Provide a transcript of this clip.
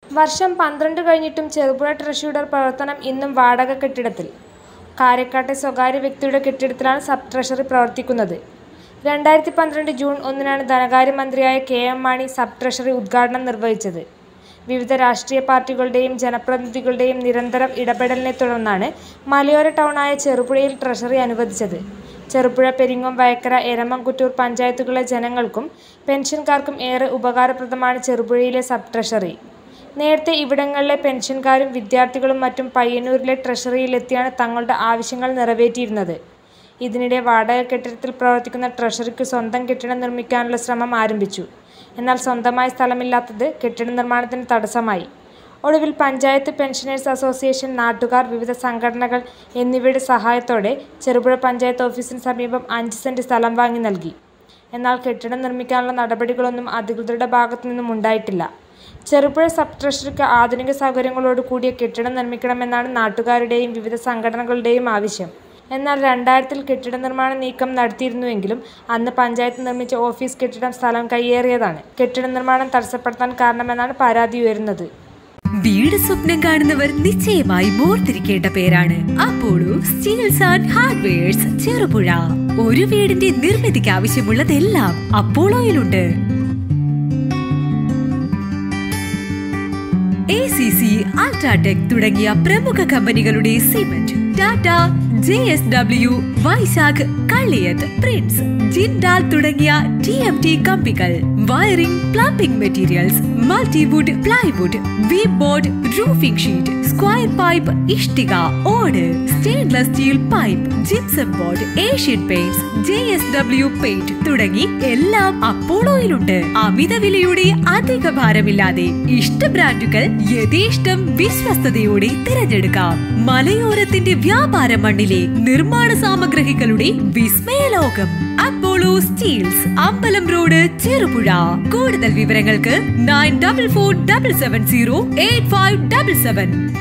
വർഷം പന്ത്രണ്ട് കഴിഞ്ഞിട്ടും ചെറുപുഴ ട്രഷറിയുടെ പ്രവർത്തനം ഇന്നും വാടക കെട്ടിടത്തിൽ കാരക്കാട്ടെ സ്വകാര്യ വ്യക്തിയുടെ കെട്ടിടത്തിലാണ് സബ് ട്രഷറി പ്രവർത്തിക്കുന്നത് രണ്ടായിരത്തി പന്ത്രണ്ട് ജൂൺ ഒന്നിനാണ് ധനകാര്യമന്ത്രിയായ K M Mani sub treasury ഉദ്ഘാടനം നിർവഹിച്ചത് വിവിധ രാഷ്ട്രീയ പാർട്ടികളുടെയും ജനപ്രതിനിധികളുടെയും നിരന്തരം ഇടപെടലിനെ തുടർന്നാണ് മലയോര ടൗണായ ചെറുപുഴയിൽ ട്രഷറി അനുവദിച്ചത് ചെറുപുഴ പെരിങ്ങോം വയക്കര എരമംകുറ്റൂർ പഞ്ചായത്തുകളിലെ ജനങ്ങൾക്കും പെൻഷൻകാർക്കും ഏറെ ഉപകാരപ്രദമാണ് ചെറുപുഴയിലെ സബ് ട്രഷറി നേരത്തെ ഇവിടങ്ങളിലെ പെൻഷൻകാരും വിദ്യാർത്ഥികളും മറ്റും പയ്യന്നൂരിലെ ട്രഷറിയിലെത്തിയാണ് തങ്ങളുടെ ആവശ്യങ്ങൾ നിറവേറ്റിയിരുന്നത് ഇതിനിടെ വാടക കെട്ടിടത്തിൽ പ്രവർത്തിക്കുന്ന ട്രഷറിക്ക് സ്വന്തം കെട്ടിടം നിർമ്മിക്കാനുള്ള ശ്രമം ആരംഭിച്ചു എന്നാൽ സ്വന്തമായി സ്ഥലമില്ലാത്തത് കെട്ടിട നിർമ്മാണത്തിന് തടസ്സമായി ഒടുവിൽ പഞ്ചായത്ത് പെൻഷനേഴ്സ് അസോസിയേഷൻ നാട്ടുകാർ വിവിധ സംഘടനകൾ എന്നിവയുടെ സഹായത്തോടെ ചെറുപുഴ പഞ്ചായത്ത് ഓഫീസിന് സമീപം അഞ്ച് സെന്റ് സ്ഥലം വാങ്ങി നൽകി എന്നാൽ കെട്ടിടം നിർമ്മിക്കാനുള്ള നടപടികളൊന്നും അധികൃതരുടെ ഭാഗത്തു നിന്നും ഉണ്ടായിട്ടില്ല ചെറുപുഴ സബ് ട്രഷറിക്ക് ആധുനിക സൗകര്യങ്ങളോട് കൂടിയ കെട്ടിടം നിർമ്മിക്കണമെന്നാണ് നാട്ടുകാരുടെയും വിവിധ സംഘടനകളുടെയും ആവശ്യം എന്നാൽ രണ്ടായിരത്തിൽ കെട്ടിട നിർമ്മാണ നീക്കം നടത്തിയിരുന്നുവെങ്കിലും അന്ന് പഞ്ചായത്ത് നിർമ്മിച്ച ഓഫീസ് കെട്ടിടം സ്ഥലം കയ്യേറിയതാണ് കെട്ടിട നിർമ്മാണം തടസ്സപ്പെടുത്താൻ കാരണമെന്നാണ് പരാതി ഉയരുന്നത് വീട് സ്വപ്നം കാണുന്നവർ നിശ്ചയമായി ഓർത്തിരിക്കേണ്ട പേരാണ് Apollo steels and hardwares Cherupuzha ഒരു വീടിന്റെ നിർമ്മിതിക്ക് ആവശ്യമുള്ളതെല്ലാം അപ്പോളോയിലുണ്ട് എ സി സി അൾട്രാടെക് തുടങ്ങിയ പ്രമുഖ കമ്പനികളുടെ cement Tata J S W Vaishakh Kalliyath Prince Jindal തുടങ്ങിയ ടി എം ടി കമ്പികൾ wiring plumbing materials multiwood plywood V board roofing sheet square pipe ഇഷ്ടിക ഓട് stainless steel pipe gypsum board Asian Paints J S W paint തുടങ്ങി എല്ലാം അപ്പോളോയിലുണ്ട് അമിത വിലയുടെ അധിക ഭാരമില്ലാതെ ഇഷ്ട ബ്രാൻഡുകൾ യഥേഷ്ടം വിശ്വസ്തയോടെ തിരഞ്ഞെടുക്കാം മലയോരത്തിന്റെ വ്യാപാര മണ്ണിലെ നിർമ്മാണ സാമഗ്രികളുടെ വിസ്മയലോകം അപ്പോളോ സ്റ്റീൽസ് അമ്പലം റോഡ് ചെറുപുഴ കൂടുതൽ വിവരങ്ങൾക്ക് nine double four double seven zero eight five double seven